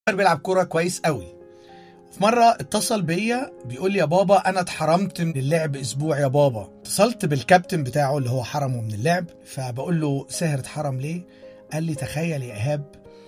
بيلعب كوره كويس قوي في مرة اتصل بيا بيقول لي يا بابا أنا اتحرمت من اللعب أسبوع يا بابا اتصلت بالكابتن بتاعه اللي هو حرمه من اللعب فبقول له ساهر اتحرم ليه؟ قال لي تخيل يا إيهاب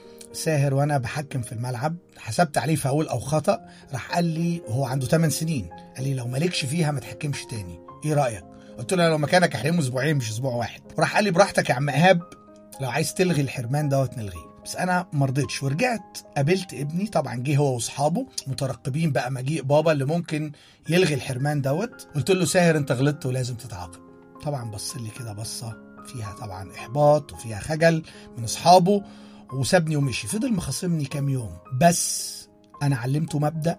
ساهر وأنا بحكم في الملعب حسبت عليه فاول أو خطأ راح قال لي وهو عنده 8 سنين قال لي لو مالكش فيها ما تحكمش تاني إيه رأيك؟ قلت له لو مكانك احرمه اسبوعين مش اسبوع واحد وراح قال لي براحتك يا عم ايهاب لو عايز تلغي الحرمان دوت نلغيه بس انا ما رضيتش ورجعت قابلت ابني طبعا جه هو واصحابه مترقبين بقى مجيء بابا اللي ممكن يلغي الحرمان دوت قلت له ساهر انت غلطت ولازم تتعاقب طبعا بص لي كده بصه فيها طبعا احباط وفيها خجل من اصحابه وسابني ومشي فضل مخاصمني كام يوم بس انا علمته مبدا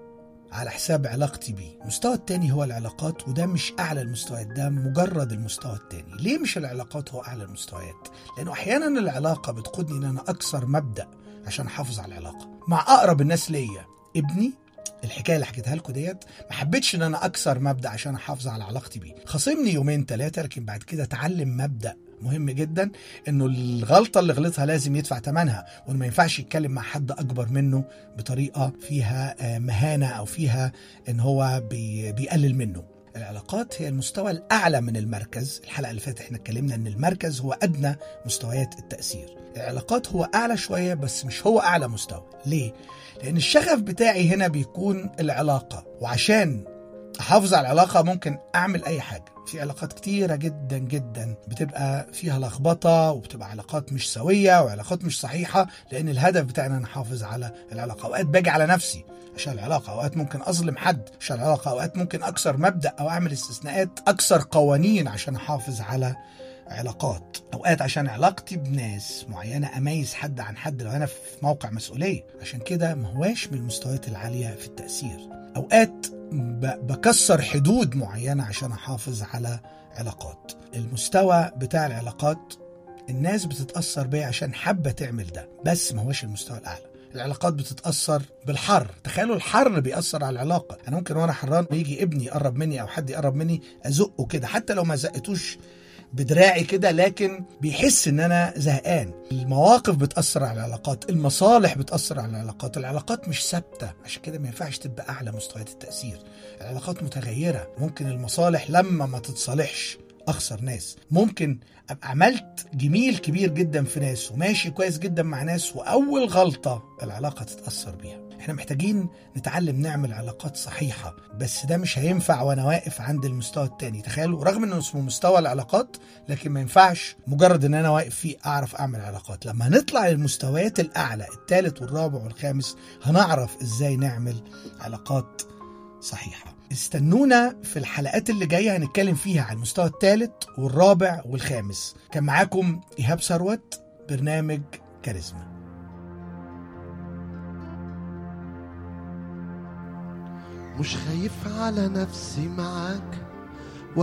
على حساب علاقتي بيه المستوى التاني هو العلاقات وده مش أعلى المستويات ده مجرد المستوى التاني ليه مش العلاقات هو أعلى المستويات لأنه أحيانا العلاقة بتقودني إن أنا أكسر مبدأ عشان أحافظ على العلاقة مع أقرب الناس ليا ابني الحكايه اللي حكيتها لكم ديت ما حبيتش ان انا اكسر مبدا عشان احافظ على علاقتي بيه خاصمني يومين ثلاثه لكن بعد كده اتعلم مبدا مهم جدا انه الغلطه اللي غلطها لازم يدفع ثمنها وانه ما ينفعش يتكلم مع حد اكبر منه بطريقه فيها آه، مهانه او فيها ان هو بي بيقلل منه العلاقات هي المستوى الاعلى من المركز الحلقه اللي فاتت احنا اتكلمنا ان المركز هو ادنى مستويات التاثير العلاقات هو اعلى شويه بس مش هو اعلى مستوى ليه لان الشغف بتاعي هنا بيكون العلاقه وعشان احافظ على العلاقه ممكن اعمل اي حاجه في علاقات كتيرة جدا جدا بتبقى فيها لخبطة وبتبقى علاقات مش سوية وعلاقات مش صحيحة لأن الهدف بتاعنا نحافظ على العلاقة أوقات باجي على نفسي عشان العلاقة أوقات ممكن أظلم حد عشان العلاقة أوقات ممكن أكسر مبدأ أو أعمل استثناءات أكسر قوانين عشان أحافظ على علاقات اوقات عشان علاقتي بناس معينه اميز حد عن حد لو انا في موقع مسؤوليه عشان كده ما هواش من المستويات العاليه في التاثير اوقات ب- بكسر حدود معينه عشان احافظ على علاقات المستوى بتاع العلاقات الناس بتتاثر بيا عشان حابه تعمل ده بس ما هوش المستوى الاعلى العلاقات بتتاثر بالحر تخيلوا الحر بيأثر على العلاقه انا ممكن وانا حران يجي ابني يقرب مني او حد يقرب مني ازقه كده حتى لو ما زقتوش بدراعي كده لكن بيحس ان انا زهقان المواقف بتاثر على العلاقات المصالح بتاثر على العلاقات العلاقات مش ثابته عشان كده ما ينفعش تبقى اعلى مستويات التاثير العلاقات متغيره ممكن المصالح لما ما تتصالحش اخسر ناس ممكن ابقى عملت جميل كبير جدا في ناس وماشي كويس جدا مع ناس واول غلطه العلاقه تتاثر بيها احنا محتاجين نتعلم نعمل علاقات صحيحه بس ده مش هينفع وانا واقف عند المستوى التاني تخيلوا رغم انه اسمه مستوى العلاقات لكن ما ينفعش مجرد ان انا واقف فيه اعرف اعمل علاقات لما نطلع للمستويات الاعلى الثالث والرابع والخامس هنعرف ازاي نعمل علاقات صحيحه استنونا في الحلقات اللي جايه هنتكلم فيها عن المستوى الثالث والرابع والخامس كان معاكم ايهاب ثروت برنامج كاريزما مش خايف على نفسي معاك